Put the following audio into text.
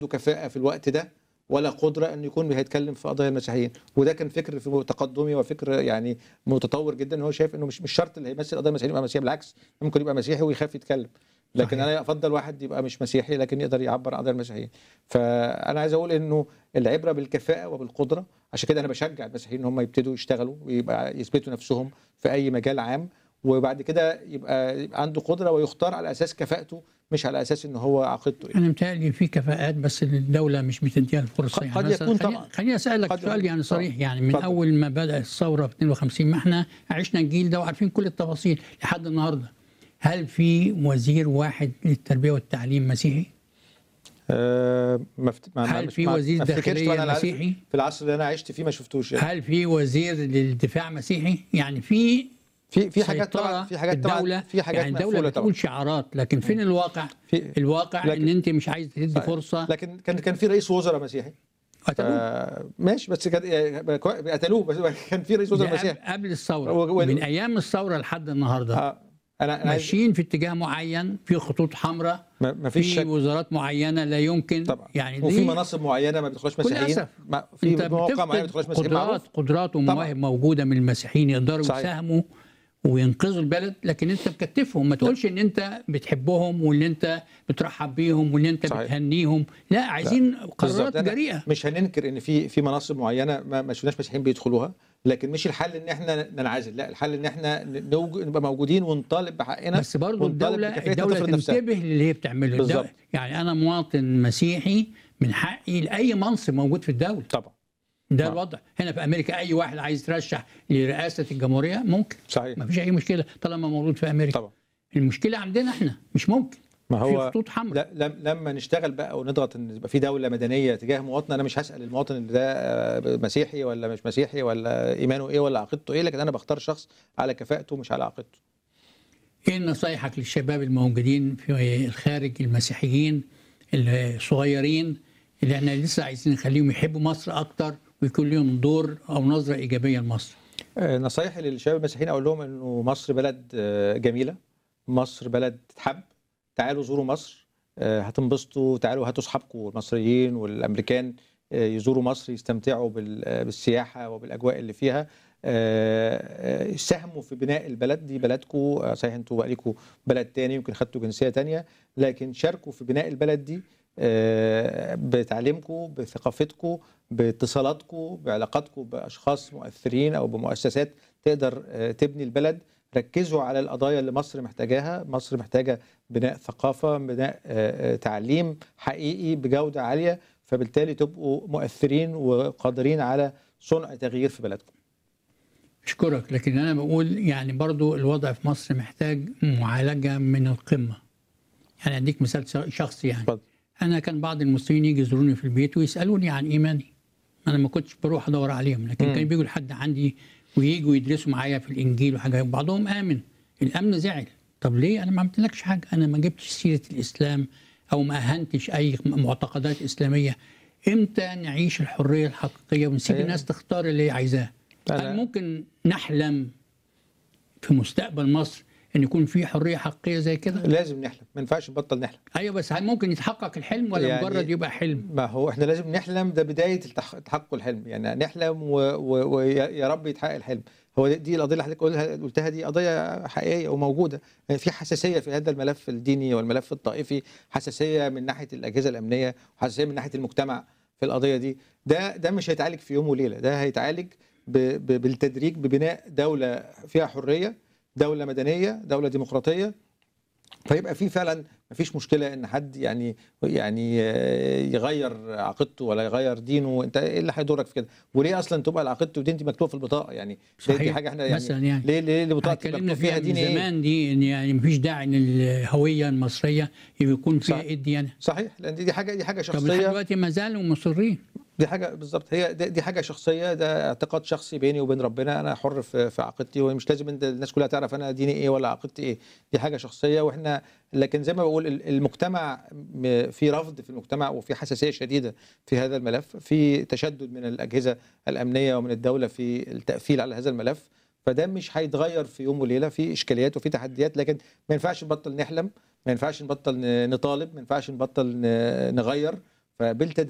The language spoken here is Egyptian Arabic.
كفاءه في الوقت ده ولا قدره انه يكون هيتكلم في قضايا المسيحيين وده كان فكر في تقدمي وفكر يعني متطور جدا هو شايف انه مش مش شرط اللي هيمثل قضايا المسيحيين يبقى مسيحي بالعكس ممكن يبقى مسيحي ويخاف يتكلم لكن صحيح. انا افضل واحد يبقى مش مسيحي لكن يقدر يعبر عن قضايا المسيحيين فانا عايز اقول انه العبره بالكفاءه وبالقدره عشان كده انا بشجع المسيحيين ان هم يبتدوا يشتغلوا ويبقى يثبتوا نفسهم في اي مجال عام وبعد كده يبقى, يبقى عنده قدره ويختار على اساس كفاءته مش على اساس ان هو عقيدته ايه انا متهيألي في كفاءات بس الدوله مش بتديها الفرصه قد- يعني قد مثلاً يكون خليني- طبعاً. خليني اسالك قد سؤال يكون. يعني صريح طبعاً. يعني من اتفضل. اول ما بدا الثوره في 52 ما احنا عشنا الجيل ده وعارفين كل التفاصيل لحد النهارده هل في وزير واحد للتربيه والتعليم مسيحي؟ آه ما فت... ما هل مش- في ما- وزير ما افتكرش داخلية وأنا عارف مسيحي؟ في العصر اللي انا عشت فيه ما شفتوش يعني. هل في وزير للدفاع مسيحي؟ يعني في في في حاجات سيطرة طبعا في حاجات طبعا الدولة في حاجات يعني الدولة مقفوله طبعا بتقول شعارات لكن فين الواقع؟ في الواقع لكن- ان انت مش عايز تدي صحيح. فرصه لكن كان كان في رئيس وزراء مسيحي قتلوه. آه ماشي بس كان يعني كوي- قتلوه بس كان في رئيس وزراء ده مسيحي قبل- قبل الثوره و- و- من ايام الثوره لحد النهارده آه انا انا عايز ماشيين في اتجاه معين في خطوط حمراء ما ما فيش في شك وزارات معينه لا يمكن طبعا يعني وفي دي مناصب معينه ما بيدخلش بكل مسيحيين أسف. ما في انت مواقع معينه ما بيدخلش بتفقد مسيحيين معروف قدرات قدرات ومواهب موجوده من المسيحيين يقدروا صحيح. يساهموا وينقذوا البلد لكن انت مكتفهم ما تقولش ان انت بتحبهم وان انت بترحب بيهم وان انت صحيح. بتهنيهم لا عايزين قرارات بالظبط. أنا جريئه مش هننكر ان في في مناصب معينه ما, ما شفناش مسيحيين بيدخلوها لكن مش الحل ان احنا ننعزل لا الحل ان احنا نوج... نبقى موجودين ونطالب بحقنا بس برضه ونطالب الدوله بكفاءتنا الدوله تفرض نفسها. تنتبه للي هي بتعمله بالظبط. الدولة يعني انا مواطن مسيحي من حقي لاي منصب موجود في الدوله طبعا ده نعم. الوضع هنا في امريكا اي واحد عايز يترشح لرئاسه الجمهوريه ممكن صحيح ما فيش اي مشكله طالما موجود في امريكا طبعا المشكله عندنا احنا مش ممكن ما في هو خطوط حمراء لا لم- لما نشتغل بقى ونضغط ان يبقى في دوله مدنيه تجاه مواطن انا مش هسال المواطن اللي ده آه، مسيحي ولا مش مسيحي ولا ايمانه ايه ولا عقيدته ايه لكن انا بختار شخص على كفاءته مش على عقيدته ايه نصايحك للشباب الموجودين في الخارج المسيحيين الصغيرين اللي احنا لسه عايزين نخليهم يحبوا مصر اكتر ويكون لهم دور او نظره ايجابيه لمصر آه، نصايحي للشباب المسيحيين اقول لهم انه مصر بلد آه، جميله مصر بلد تتحب تعالوا زوروا مصر آه، هتنبسطوا تعالوا هاتوا اصحابكم المصريين والامريكان آه، يزوروا مصر يستمتعوا بال- آه، بالسياحه وبالاجواء اللي فيها آه، آه، ساهموا في بناء البلد دي بلدكم آه، صحيح انتوا بقى ليكوا بلد تاني يمكن خدتوا جنسيه تانيه لكن شاركوا في بناء البلد دي آه، بتعليمكم بثقافتكم باتصالاتكم بعلاقاتكم باشخاص مؤثرين او بمؤسسات تقدر آه، تبني البلد ركزوا على القضايا اللي مصر محتاجاها مصر محتاجه بناء ثقافه بناء آه، آه، تعليم حقيقي بجوده عاليه فبالتالي تبقوا مؤثرين وقادرين على صنع تغيير في بلدكم اشكرك لكن انا بقول يعني برضو الوضع في مصر محتاج معالجه من القمه يعني اديك مثال شخصي يعني اتفضل. انا كان بعض المسلمين يجي يزوروني في البيت ويسالوني عن ايماني انا ما كنتش بروح ادور عليهم لكن مم. كان بيجوا لحد عندي ويجوا يدرسوا معايا في الانجيل وحاجه بعضهم امن الامن زعل طب ليه انا ما عملتلكش حاجه انا ما جبتش سيره الاسلام او ما اهنتش اي معتقدات اسلاميه امتى نعيش الحريه الحقيقيه ونسيب أيوة. الناس تختار اللي هي عايزاه أنا- هل ممكن نحلم في مستقبل مصر ان يكون في حريه حقيقيه زي كده لازم نحلم ما ينفعش نبطل نحلم ايوه بس هل ممكن يتحقق الحلم ولا يعني- مجرد يبقى حلم ما هو احنا لازم نحلم ده بدايه التح- تحقق الحلم يعني نحلم ويا و... و... يا يا رب يتحقق الحلم هو دي- دي القضيه اللي حضرتك قولها- قلتها دي قضيه حقيقيه وموجوده يعني في حساسيه في هذا الملف الديني والملف الطائفي حساسيه من ناحيه الاجهزه الامنيه وحساسيه من ناحيه المجتمع في القضيه دي ده ده مش هيتعالج في يوم وليله ده هيتعالج ب... ب... بالتدريج ببناء دوله فيها حريه دوله مدنيه دوله ديمقراطيه فيبقى في فعلا مفيش مشكله ان حد يعني يعني آه، يغير عقيدته ولا يغير دينه انت ايه اللي هيضرك في كده وليه اصلا تبقى عقيدته ودينتي مكتوبه في البطاقه يعني دي, دي صحيح. حاجه احنا يعني مثلا يعني ليه ليه ليه بطاقه اتكلمنا مكتوب فيها فيها من دين ايه زمان دي ان يعني مفيش داعي ان الهويه المصريه يكون فيها صح. ايه الديانه صحيح لان دي, دي حاجه دي حاجه طب لحد شخصيه دلوقتي ما زالوا مصرين دي حاجه بالظبط هي دي, دي حاجه شخصيه ده اعتقاد شخصي بيني وبين ربنا انا حر في, في عقيدتي ومش لازم انت الناس كلها تعرف انا ديني ايه ولا عقيدتي ايه دي حاجه شخصيه واحنا لكن زي ما بقول ال- المجتمع م- في رفض في المجتمع وفي حساسيه شديده في هذا الملف في تشدد من الاجهزه الامنيه ومن الدوله في التقفيل على هذا الملف فده مش هيتغير في يوم وليله في اشكاليات وفي تحديات لكن ما ينفعش نبطل نحلم ما ينفعش نبطل ن- نطالب ما ينفعش نبطل ن- نغير فبالتدريج